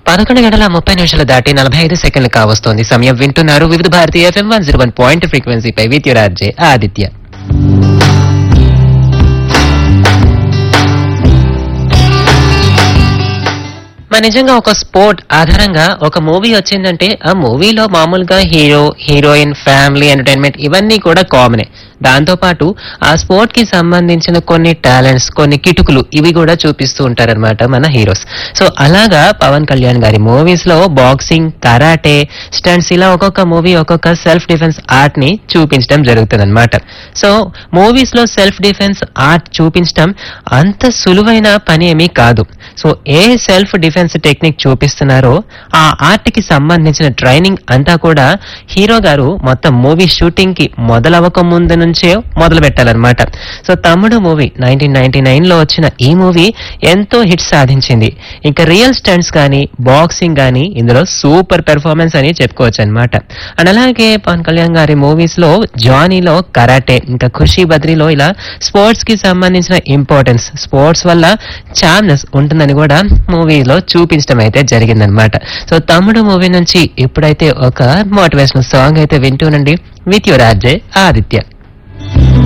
పదకొండు గంటల ముప్పై నిమిషాలు దాటి నలభై ఐదు సెకండ్లు కావస్తోంది సమయం వింటున్నారు Vividha Bharati FM one zero one point ఫ్రీక్వెన్సీపై విద్యురాజే ఆదిత్య మరి నిజంగా ఒక స్పోర్ట్ ఆధారంగా ఒక మూవీ వచ్చిందంటే ఆ మూవీలో మామూలుగా హీరో హీరోయిన్ ఫ్యామిలీ ఎంటర్టైన్మెంట్ ఇవన్నీ కూడా కామనే దాంతో పాటు ఆ స్పోర్ట్ కి సంబంధించిన కొన్ని టాలెంట్స్ కొన్ని కిటుకులు ఇవి కూడా చూపిస్తూ ఉంటారన్నమాట మన హీరోస్ సో అలాగా పవన్ కళ్యాణ్ గారి మూవీస్ లో బాక్సింగ్ కరాటే స్టంట్స్ ఇలా ఒక్కొక్క మూవీ ఒక్కొక్క సెల్ఫ్ డిఫెన్స్ ఆర్ట్ ని చూపించడం జరుగుతుంది సో మూవీస్ లో సెల్ఫ్ డిఫెన్స్ ఆర్ట్ చూపించడం అంత సులువైన పని ఏమీ కాదు సో ఏ సెల్ఫ్ డిఫెన్స్ టెక్నిక్ చూపిస్తున్నారో ఆ ఆర్ట్ కి సంబంధించిన ట్రైనింగ్ అంతా కూడా హీరో గారు మొత్తం మూవీ షూటింగ్ కి మొదలవక ముందు నుంచే మొదలు పెట్టాలన్నమాట సో తమ్ముడు మూవీ నైన్టీన్ నైన్టీ నైన్ లో వచ్చిన ఈ మూవీ ఎంతో హిట్ సాధించింది ఇంకా రియల్ స్టంట్స్ కానీ బాక్సింగ్ కానీ ఇందులో సూపర్ పెర్ఫార్మెన్స్ అని చెప్పుకోవచ్చు అనమాట అండ్ అలాగే పవన్ కళ్యాణ్ గారి మూవీస్ లో జానీలో కరాటే ఇంకా ఖుషి బద్రీలో ఇలా స్పోర్ట్స్ కి సంబంధించిన ఇంపార్టెన్స్ స్పోర్ట్స్ వల్ల ఛానల్స్ ఉంటుందని కూడా మూవీలో చూపించడం అయితే జరిగిందనమాట సో తమ్ముడు మూవీ నుంచి ఇప్పుడైతే ఒక మోటివేషనల్ సాంగ్ అయితే వింటూనండి విత్ యువర్ ఆర్జే ఆదిత్య